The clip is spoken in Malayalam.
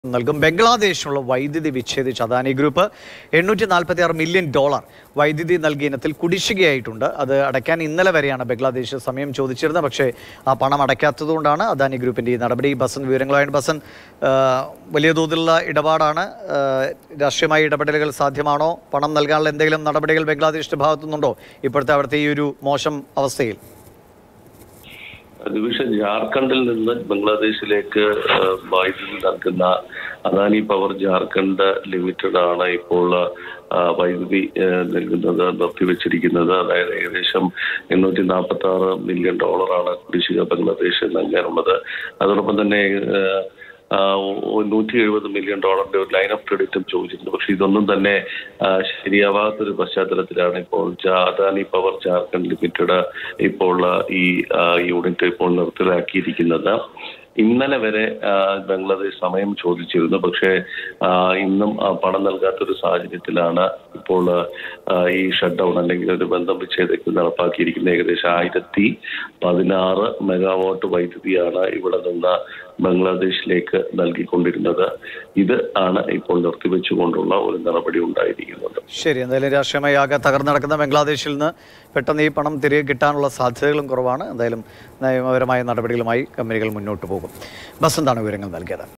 നൽകും ബംഗ്ലാദേശിനുള്ള വൈദ്യുതി വിച്ഛേദിച്ച അദാനി ഗ്രൂപ്പ് എണ്ണൂറ്റി നാൽപ്പത്തി ആറ് മില്യൺ ഡോളർ വൈദ്യുതി നൽകിയ ഇനത്തിൽ കുടിശ്ശികയായിട്ടുണ്ട് അത് അടയ്ക്കാൻ ഇന്നലെ വരെയാണ് ബംഗ്ലാദേശ് സമയം ചോദിച്ചിരുന്നത് പക്ഷേ ആ പണം അടയ്ക്കാത്തതുകൊണ്ടാണ് അദാനി ഗ്രൂപ്പിൻ്റെ ഈ നടപടി ബസൻ വിവരങ്ങളുമായിട്ട് ബസൻ ആ, വലിയ തോതിലുള്ള ഇടപാടാണ് ആ, രാഷ്ട്രീയമായ ഇടപെടലുകൾ സാധ്യമാണോ പണം നൽകാനുള്ള എന്തെങ്കിലും നടപടികൾ ബംഗ്ലാദേശിന്റെ ഭാഗത്തുനിന്നുണ്ടോ ഇപ്പോഴത്തെ അവിടുത്തെ ഈ ഒരു മോശം അവസ്ഥയിൽ ഡിവിഷൻ ജാർഖണ്ഡിൽ നിന്ന് ബംഗ്ലാദേശിലേക്ക് ആ, വൈദ്യുതി നൽകുന്ന അദാനി പവർ ജാർഖണ്ഡ് ലിമിറ്റഡ് ആണ് ഇപ്പോൾ ആ, വൈദ്യുതി ആ, നൽകുന്നത് നിർത്തിവെച്ചിരിക്കുന്നത് അതായത് ഏകദേശം എണ്ണൂറ്റി നാൽപ്പത്തി ആറ് മില്യൺ ഡോളറാണ് കുടിശ്ശിക ബംഗ്ലാദേശ് നൽകാനുള്ളത് അതോടൊപ്പം തന്നെ ആ, ആ, നൂറ്റി എഴുപത് മില്യൺ ഡോളറിന്റെ ഒരു ലൈൻ ഓഫ് ക്രെഡിറ്റും ചോദിച്ചിട്ടുണ്ട് പക്ഷെ ഇതൊന്നും തന്നെ ആ, ശരിയാവാത്തൊരു പശ്ചാത്തലത്തിലാണ് ഇപ്പോൾ ജാ- അദാനി പവർ ജാർഖണ്ഡ് ലിമിറ്റഡ് ഇപ്പോൾ ആ, ഈ ആ, യൂണിറ്റ് ഇപ്പോൾ നിർത്തലാക്കിയിരിക്കുന്നത് ഇന്നലെ വരെ ആ, ബംഗ്ലാദേശ് സമയം ചോദിച്ചിരുന്നു പക്ഷേ ആ, ഇന്നും ആ, പണം നൽകാത്തൊരു സാഹചര്യത്തിലാണ് ഇപ്പോൾ ആ, ഈ ഷട്ട് ഡൗൺ അല്ലെങ്കിൽ ഒരു ബന്ധം വിച്ഛേദത്തിൽ നടപ്പാക്കിയിരിക്കുന്നത് ഏകദേശം ആയിരത്തി പതിനാറ് മെഗാവാട്ട് വൈദ്യുതിയാണ് ഇവിടെ നിന്ന് ബംഗ്ലാദേശിലേക്ക് നൽകിക്കൊണ്ടിരുന്നത് ഇത് ആണ് ഇപ്പോൾ നിർത്തിവെച്ചുകൊണ്ടുള്ള ഒരു നടപടി ഉണ്ടായിരിക്കുന്നത് ശരി എന്തായാലും രാഷ്ട്രീയമായി ആകെ തകർന്നു നടക്കുന്ന ബംഗ്ലാദേശിൽ നിന്ന് പെട്ടെന്ന് ഈ പണം തിരികെ കിട്ടാനുള്ള സാധ്യതകളും കുറവാണ് എന്തായാലും നിയമപരമായ നടപടികളുമായി കമ്പനികൾ മുന്നോട്ട് പോകും ബസന്താണ് വിവരങ്ങൾ നൽകിയത്